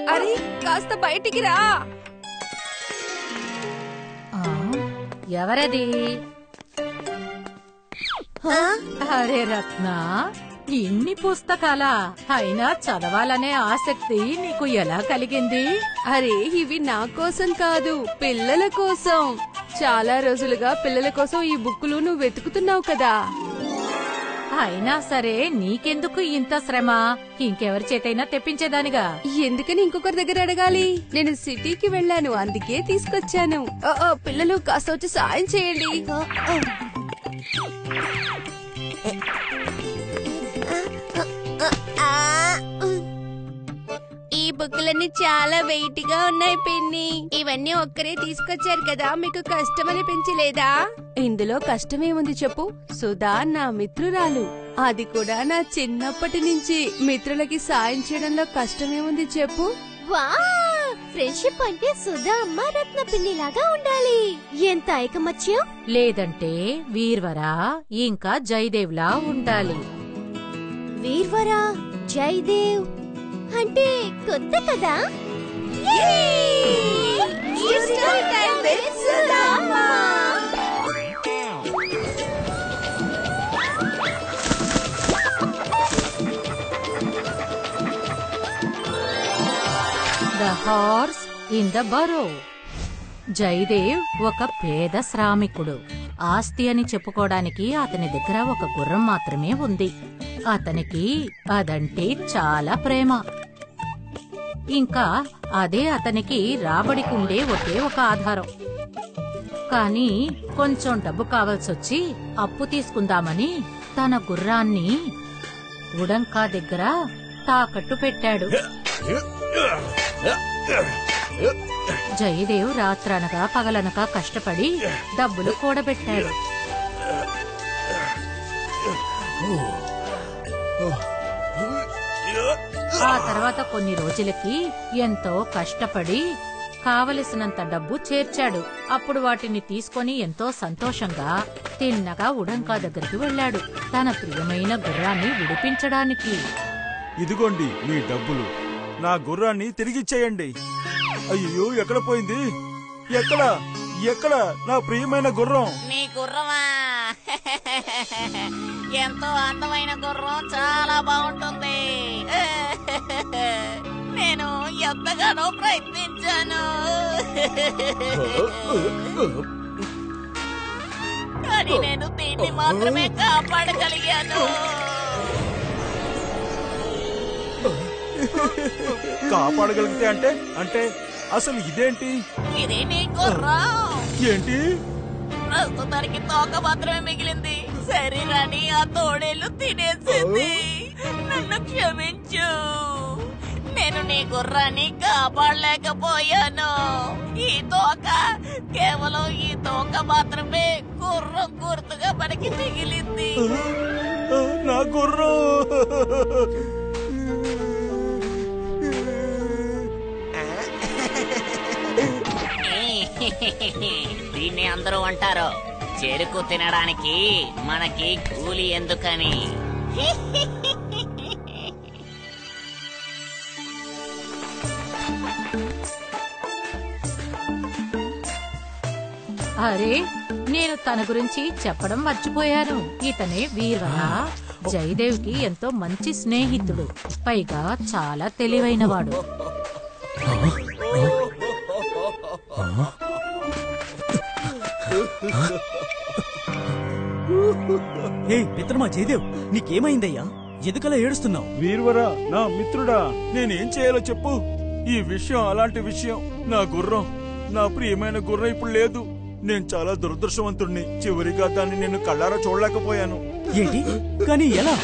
అరే కాస్త బయటికి రా ఆ, ఎవరది అరే రత్న ఇన్ని పుస్తకాలా అయినా చదవాలనే ఆసక్తి నీకు ఎలా కలిగింది అరే ఇవి నా కోసం కాదు పిల్లల కోసం చాలా రోజులుగా పిల్లల కోసం ఈ బుక్కులు నువ్వు వెతుకుతున్నావు కదా అయినా సరే నీకెందుకు ఇంత శ్రమ ఇంకెవరి చేతైనా తెప్పించేదానిగా ఎందుకని ఇంకొకరి దగ్గర అడగాలి నేను సిటీకి వెళ్ళాను అందుకే తీసుకొచ్చాను ఓ, ఓ, పిల్లలు కాస్త వచ్చి సాయం చేయండి ఈ బుక్కులన్నీ చాలా వెయిట్ గా ఉన్నాయి పిన్ని ఇవన్నీ ఒక్కరే తీసుకొచ్చారు కదా మీకు కష్టం అనిపించలేదా ఇందులో కష్టమేముంది చెప్పు సుధా నా మిత్రురాలు అది కూడా నా చిన్నప్పటి నుంచి మిత్రులకి సాయం చేయడంలో కష్టమేముంది చెప్పు ఫ్రెండ్షిప్ అంటే సుధా అమ్మ రత్న పిన్నిలాగా ఉండాలి ఎంత ఐకమత్యం లేదంటే వీర్వరా ఇంకా జయదేవ్లా ఉండాలి వీర్వరా జయదేవ్ అంటే కొత్త కదా the horse in the burrow Jayadev ఒక పేద శ్రామికుడు ఆస్తి అని చెప్పుకోవడానికి అతని దగ్గర ఒక గుర్రం మాత్రమే ఉంది అతనికి అదంటే చాలా ప్రేమ ఇంకా అదే అతనికి రాబడికుండే ఒకే ఒక ఆధారం కానీ కొంచెం డబ్బు కావాల్సొచ్చి అప్పు తీసుకుందామని తన గుర్రాన్ని ఉడంకా దగ్గర తాకట్టు పెట్టాడు జయదేవ్ రాత్రనగా పగలనక కష్టపడి డబ్బులు కూడబెట్టాడు ఆ తర్వాత కొన్ని రోజులకి ఎంతో కష్టపడి కావలసినంత డబ్బు చేర్చాడు అప్పుడు వాటిని తీసుకొని ఎంతో సంతోషంగా తిన్నగా ఉడంకా దగ్గరికి వెళ్ళాడు తన ప్రియమైన గుర్రాన్ని విడిపించడానికి ఇదిగోండి మీ డబ్బులు నా గుర్రాన్ని తిరిగిచ్చేయండి అయ్యో ఎక్కడ పోయింది ఎక్కడ ఎక్కడ నా ప్రియమైన గుర్రం నీ గుర్రమా ఎంతో అందమైన గుర్రం చాలా బాగుంటుంది నేను ఎంతగానో ప్రయత్నించాను కానీ నేను దీన్ని మాత్రమే కాపాడగలిగాను కాపాడగలిగితే అంటే అంటే అసలు ఇదేంటి ఇది నీ గుర్రం ఏంటి ప్రస్తుతానికి తోక మాత్రమే మిగిలింది శరీరాన్ని ఆ తోడేళ్లు తినేసింది నన్ను క్షమించు నేను నీ గుర్రాన్ని కాపాడలేకపోయాను ఈ తోక కేవలం ఈ తోక మాత్రమే గుర్రం గుర్తుగా మనకి మిగిలింది ఆ, నా గుర్రం దీన్ని అందరూ అంటారు చెరుకు తినడానికి మనకి కూలి ఎందుకని అరే నేను తన గురించి చెప్పడం మర్చిపోయాను ఇతనే వీర్వర జయదేవ్ కి ఎంతో మంచి స్నేహితుడు పైగా చాలా తెలివైనవాడు ఏ మిత్రమా జయదేవ్ నీకేమైందయ్యా ఎందుకలా ఏడుస్తున్నావు వీర్వరా నా మిత్రుడా నేనేం చేయాలో చెప్పు ఈ విషయం అలాంటి విషయం నా గుర్రం నా ప్రియమైన గుర్రం ఇప్పుడు లేదు నేను చాలా దురదృష్టవంతుణ్ణి చివరిగా దాన్ని నేను కళ్ళారా చూడలేకపోయాను ఏంటి కానీ ఎలా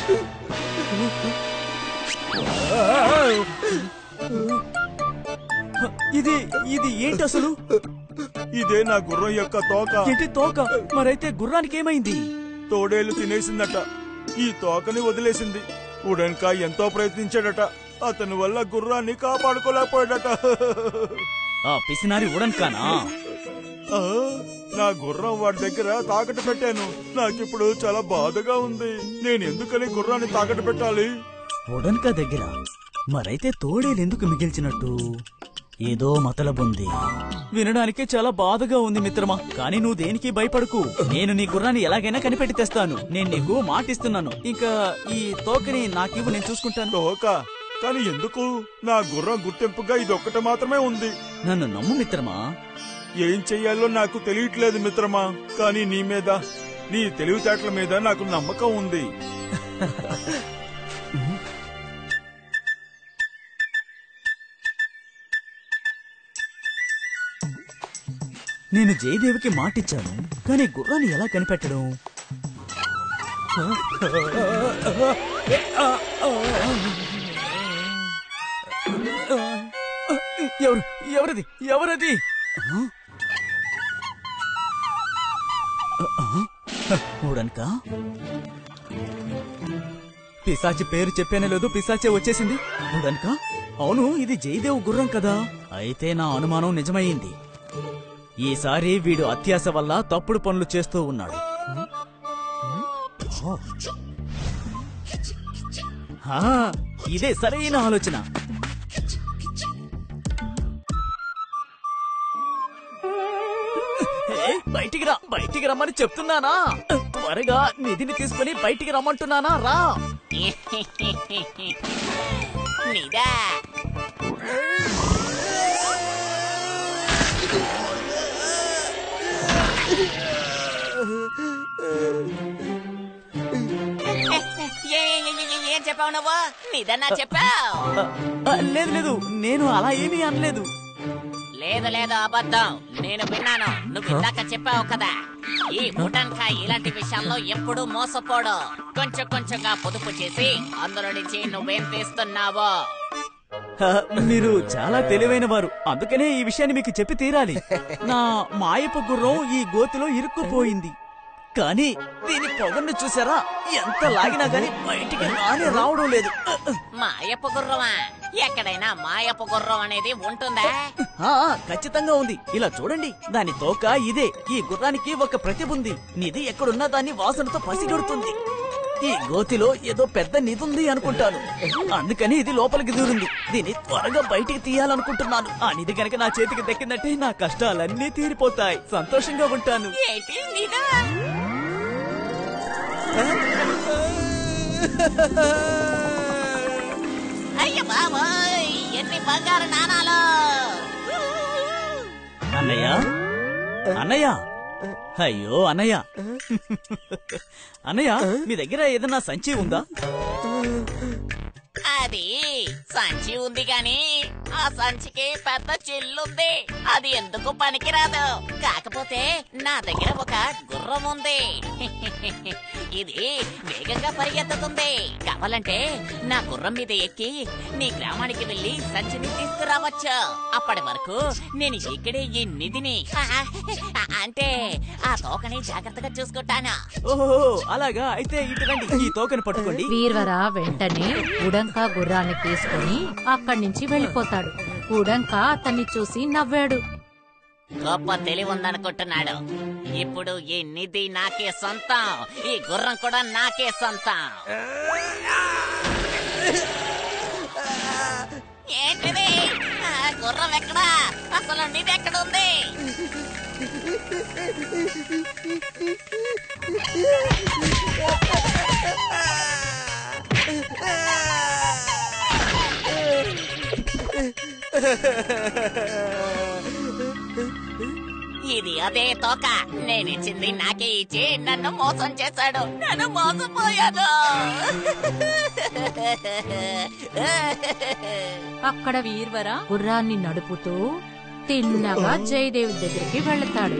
ఇది ఇది ఏంటి అసలు ఇదే నా గుర్రం యొక్క తోక ఏంటి తోక మరైతే గుర్రానికి ఏమైంది తోడేళ్లు తినేసిందట ఈ తోకని వదిలేసింది ఉడన్కా ఎంతో ప్రయత్నించాడట అతని వల్ల గుర్రాన్ని కాపాడుకోలేకపోయాడట ఆ పిసినారి ఉడన్కానా ఆ, నా గుర్రం వాడి దగ్గర తాకట్టు పెట్టాను నాకిప్పుడు చాలా బాధగా ఉంది నేను ఎందుకని గుర్రాన్ని తాకట్టు పెట్టాలి ఉడన్కా దగ్గర మరైతే తోడేలు ఎందుకు మిగిల్చినట్టు ఏదో మతలబుంది వినడానికే చాలా బాధగా ఉంది మిత్రమా కానీ నువ్వు దేనికి భయపడకు నేను నీ గుర్రాన్ని ఎలాగైనా కనిపెట్టి తెస్తాను నేను నీకు మాటిస్తున్నాను ఇంకా ఈ తోకని నాకివ్వు నేను చూసుకుంటాను తోక కానీ ఎందుకు నా గుర్రం గుర్తింపుగా ఇది ఒక్కటి మాత్రమే ఉంది నన్ను నమ్ము మిత్రమా ఏం చెయ్యాలో నాకు తెలియట్లేదు మిత్రమా కానీ నీ మీద నీ తెలివితేటల మీద నాకు నమ్మకం ఉంది నేను జయదేవికి మాటిచ్చాను కానీ గుర్రాన్ని ఎలా కనిపెట్టడం ఎవరు ఎవరది ఎవరది ఊడనుక పిశాచి పేరు చెప్పానే లేదు పిశాచే వచ్చేసింది ఊడనుక అవును ఇది జయదేవ్ గుర్రం కదా అయితే నా అనుమానం నిజమయ్యింది ఈసారి వీడు అత్యాశ వల్ల తప్పుడు పనులు చేస్తూ ఉన్నాడు హా, ఇదే సరైన ఆలోచన ఏ, బయటికి రా బయటికి రమ్మని చెప్తున్నానా త్వరగా నిధిని తీసుకుని బయటికి రమ్మంటున్నానా రా నిదా ఏ- ఏ- ఏ- ఏ- ఏం చెప్పావు నువ్వు నిదన్నా చెప్పావు ఆ, లేదు లేదు నేను అలా ఏమీ అనలేదు లేదు లేదు అబద్ధం నేను విన్నాను నువ్వు ఇందాక చెప్పావు కదా ఈ ముటన్కా ఇలాంటి విషయాల్లో ఎప్పుడూ మోసపోడు కొంచెం కొంచెంగా పొదుపు చేసి అందులో నుంచి నువ్వేం తీస్తున్నావో హ, మీరు చాలా తెలివైన వారు అందుకనే ఈ విషయాన్ని మీకు చెప్పి తీరాలి నా మాయపు గుర్రం ఈ గోతిలో ఇరుక్కుపోయింది కానీ దీని పొగర్ను చూసారా ఎంత లాగినా గాని బయటికి రానే రావడం లేదు మాయపు గుర్రమా ఎక్కడైనా మాయపు గుర్రం అనేది ఉంటుందా ఆ, ఖచ్చితంగా ఉంది ఇలా చూడండి దాని తోక ఇదే ఈ గుర్రానికి ఒక ప్రతిభ ఉంది నిధి ఎక్కడున్నా దాన్ని వాసనతో పసిగడుతుంది ఈ గోతిలో ఏదో పెద్ద నిధి ఉంది అనుకుంటాను అందుకని ఇది లోపలికి దూరింది దీన్ని త్వరగా బయటికి తీయాలనుకుంటున్నాను ఆ నిధి కనుక నా చేతికి దక్కిందంటే నా కష్టాలన్నీ తీరిపోతాయి సంతోషంగా ఉంటాను ఏంటి నిదా అయ్య బాబోయ్ ఎన్ని బంగారు నాణాలు అన్నయ్య అన్నయ్య అయ్యో అన్నయ్య అన్నయ్య మీ దగ్గర ఏదన్నా సంచి ఉందా అది సంచి ఉంది గాని ఆ సంచికి పెద్ద చిల్లుంది అది ఎందుకు పనికిరాదు కాకపోతే నా దగ్గర ఒక గుర్రం ఉంది ఇది వేగంగా పరిగెత్తుతుంది కావాలంటే నా గుర్రం మీద ఎక్కి నీ గ్రామానికి వెళ్లి సంచిని తీసుకురావచ్చు అప్పటి వరకు నేను ఇక్కడే ఈ నిధిని అంటే ఆ తోకని జాగ్రత్తగా చూసుకుంటాను ఓహో అలాగా అయితే ఇటు రండి ఈ తోకని పట్టుకోండి వీర్వర వెంటనే ఉడంక గుర్రాన్ని తీసుకుని అక్కడి నుంచి వెళ్ళిపోతాడు ఉడంక అతన్ని చూసి నవ్వాడు గొప్ప తెలివి ఉందనుకుంటున్నాడు ఇప్పుడు ఈ నిధి నాకే సొంతం ఈ గుర్రం కూడా నాకే సొంతం ఏంటిది ఆ గుర్రం ఎక్కడా అసలు నిధి ఎక్కడ ఉంది ఇది అదే తోక నేనిచ్చింది నాకే ఇచ్చి నన్ను మోసం చేశాడు నన్ను మోసపోయాను అక్కడ వీర్వర గుర్రాన్ని నడుపుతూ తిన్నగా జయదేవి దగ్గరికి వెళతాడు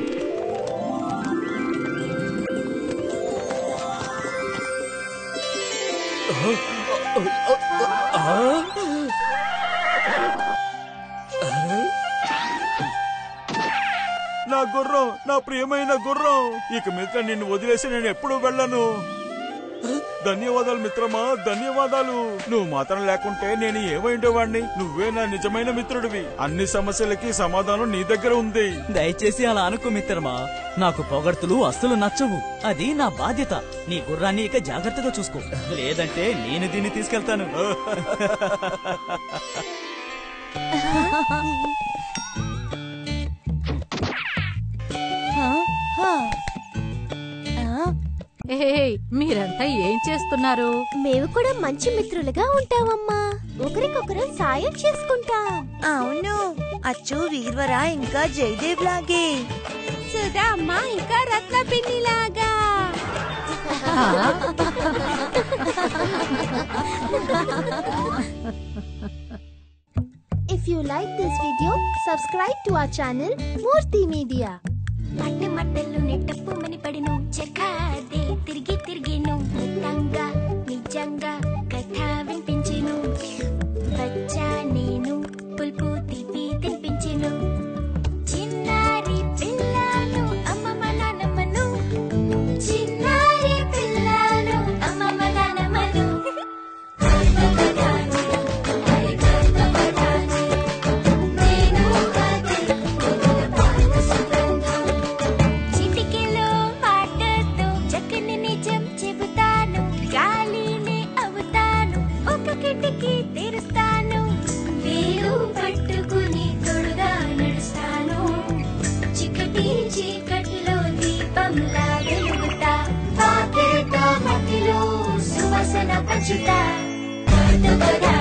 నా గుర్రం నా ప్రియమైన గుర్రం ఇక మీద నిన్ను వదిలేసి నేను ఎప్పుడు వెళ్ళను ధన్యవాదాలు మిత్రమా ధన్యవాదాలు నువ్వు మాత్రం లేకుంటే నేను ఏమైండేవాణ్ణి నువ్వే నా నిజమైన మిత్రుడివి అన్ని సమస్యలకి సమాధానం నీ దగ్గర ఉంది దయచేసి అలా అనుకో మిత్రమా నాకు పొగడ్తలు అస్సలు నచ్చవు అది నా బాధ్యత నీ గుర్రాన్ని ఇక జాగ్రత్తగా చూసుకో లేదంటే నేను దీన్ని తీసుకెళ్తాను ఏయ్ మీరంతా ఏం చేస్తున్నారు మేము కూడా మంచి మిత్రులుగా ఉంటామమ్మా ఒకరికొకరం సాయం చేసుకుంటాం అవును అచ్చు వీర్వర ఇంకా జయదేవ్ లాగే సుధా అమ్మ ఇంకా రత్న పిన్ని లాగా If you like this video, subscribe to our channel Murthy Media. మట్టి మట్టలు నెట్టప్పు మని పడిను చెక్కాదే తిరిగి తిరిగిను నిజంగా నిజంగా కథ వినిపించెను వచ్చా నేను పులుపు తీపి తినిపించెను చిన్నారి పిల్లను అమ్మమ్మ నానమ్మను చిన్నారి పిల్లను అమ్మమ్మ నానమ్మను నేను అదే పాట సుగంధం చిటికెలో మాటతో చక్కని నిజం చెబుతాను గాలిని అవుతాను ఒక కిటికీ తెరుస్తాను వేలు పట్టుకుని తొడుగా నడుస్తాను చికటి చీకటిలో దీపంలా వెలుగుతా పాకేట మట్టిలో సువాసన పంచుతా